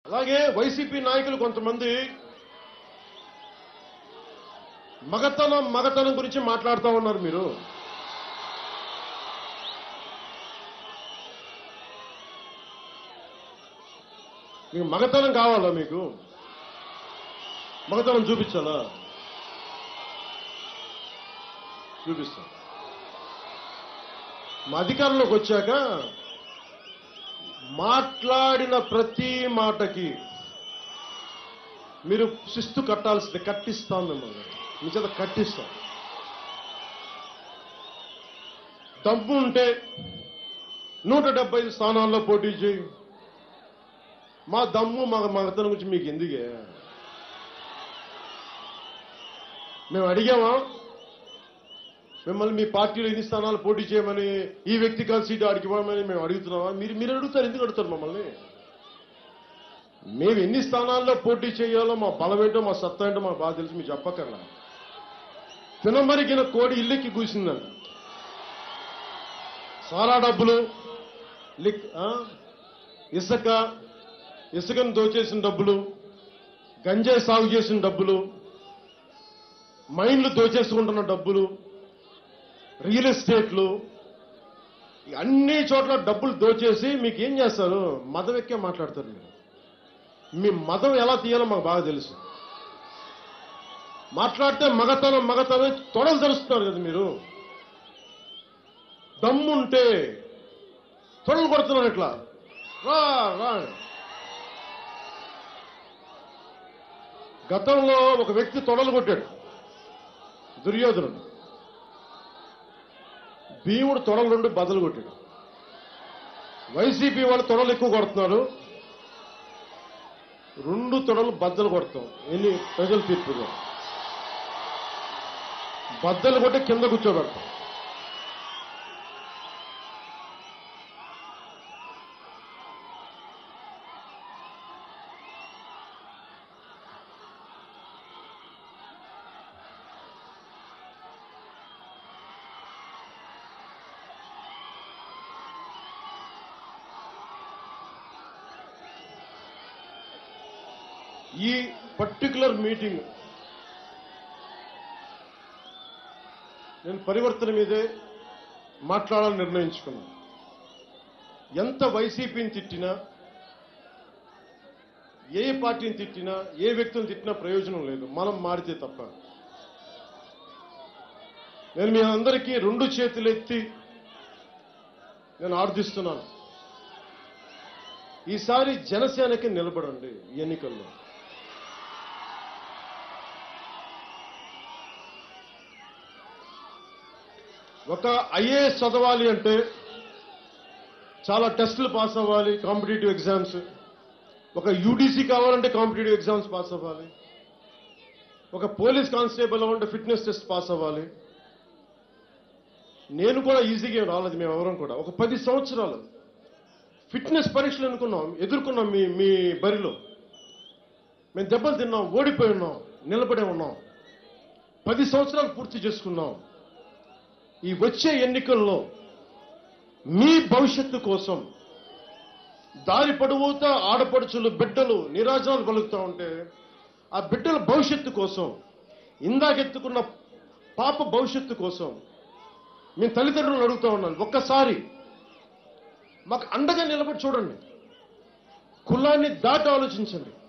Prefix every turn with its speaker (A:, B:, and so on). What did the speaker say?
A: అలాగే వైసీపీ నాయకులు కొంతమంది మగతనం మగతనం గురించి మాట్లాడుతూ ఉన్నారు మీరు మీకు మగతనం కావాలా మీకు మగతనం చూపించాలా చూపిస్తాం మా అధికారంలోకి వచ్చాక మాట్లాడిన ప్రతి మాటకి మీరు శిస్తు కట్టాల్సింది కట్టిస్తాం మిమ్మల్ని మీ చేత కట్టిస్తాం దమ్ము ఉంటే నూట డెబ్బై ఐదు స్థానాల్లో పోటీ చేయి మా దమ్ము మా మగతనం గురించి మీకు ఎందుకే మేము అడిగామా మిమ్మల్ని మీ పార్టీలో ఎన్ని స్థానాలు పోటీ చేయమని ఈ వ్యక్తి కాదు సీటు ఆడికి ఇవ్వమని మేము అడుగుతున్నామా మీరు మీరు అడుగుతారు ఎందుకు అడుగుతారు మమ్మల్ని మేము ఎన్ని స్థానాల్లో పోటీ చేయాలో మా బలం ఏంటో మా సత్తా ఏంటో మాకు బాగా తెలుసు మీరు చెప్పక్కర్లా తినమరిగిన కోడి ఇల్లెక్కి కూసిందంట సారా డబ్బులు లిక్ ఆ? ఇసుక ఇసుకను దోచేసిన డబ్బులు గంజాయి సాగు చేసిన డబ్బులు మైన్లు దోచేసుకుంటున్న డబ్బులు రియల్ ఎస్టేట్లు ఈ అన్ని చోట్ల డబ్బులు దోచేసి మీకు ఏం చేస్తారు మదం ఎక్కే మాట్లాడతారు మీరు మీ మదం ఎలా తీయాలో మాకు బాగా తెలుసు మాట్లాడితే మగతనం మగతనం తొడలు తెలుస్తున్నారు కదా మీరు దమ్ముంటే తొడలు కొడుతున్నారు ఇట్లా రా రా గతంలో ఒక వ్యక్తి తొడలు కొట్టాడు దుర్యోధనుడు భీముడు తొడలు రెండు బదులు కొట్టాడు వైసీపీ వాళ్ళు తొడలు ఎక్కువ కొడుతున్నారు రెండు తొడలు బద్దలు కొడతాం ఎన్ని ప్రజలు తీర్పుగా బద్దలు కొట్టి కింద కూర్చోబెడతాం ఈ పర్టికులర్ మీటింగ్ నేను పరివర్తన మీదే మాట్లాడాలని నిర్ణయించుకున్నాను ఎంత వైసీపీని తిట్టినా ఏ పార్టీని తిట్టినా ఏ వ్యక్తిని తిట్టినా ప్రయోజనం లేదు మనం మారితే తప్ప నేను మీ అందరికీ రెండు చేతులు ఎత్తి నేను ఆర్థిస్తున్నాను ఈసారి జనసేనకి నిలబడండి ఈ ఎన్నికల్లో ఒక ఐఏఎస్ చదవాలి అంటే చాలా టెస్టులు పాస్ అవ్వాలి కాంపిటేటివ్ ఎగ్జామ్స్ ఒక యూడీసీ కావాలంటే కాంపిటేటివ్ ఎగ్జామ్స్ పాస్ అవ్వాలి ఒక పోలీస్ కానిస్టేబుల్ అవ్వాలంటే ఫిట్నెస్ టెస్ట్ పాస్ అవ్వాలి నేను కూడా ఈజీగా ఏం రాలేదు మేము ఎవరం కూడా ఒక పది సంవత్సరాలు ఫిట్నెస్ పరీక్షలు అనుకున్నాం ఎదుర్కొన్నాం మీ మీ బరిలో మేము దెబ్బలు తిన్నాం ఓడిపోయి ఉన్నాం నిలబడే ఉన్నాం పది సంవత్సరాలు పూర్తి చేసుకున్నాం ఈ వచ్చే ఎన్నికల్లో మీ భవిష్యత్తు కోసం దారి పొడవుతా ఆడపడుచులు బిడ్డలు నిరాజనాలు పలుకుతూ ఉంటే ఆ బిడ్డల భవిష్యత్తు కోసం ఇందాకెత్తుకున్న పాప భవిష్యత్తు కోసం మేము తల్లిదండ్రులను అడుగుతా ఉన్నాను ఒక్కసారి మాకు అండగా నిలబడి చూడండి కులాన్ని దాటి ఆలోచించండి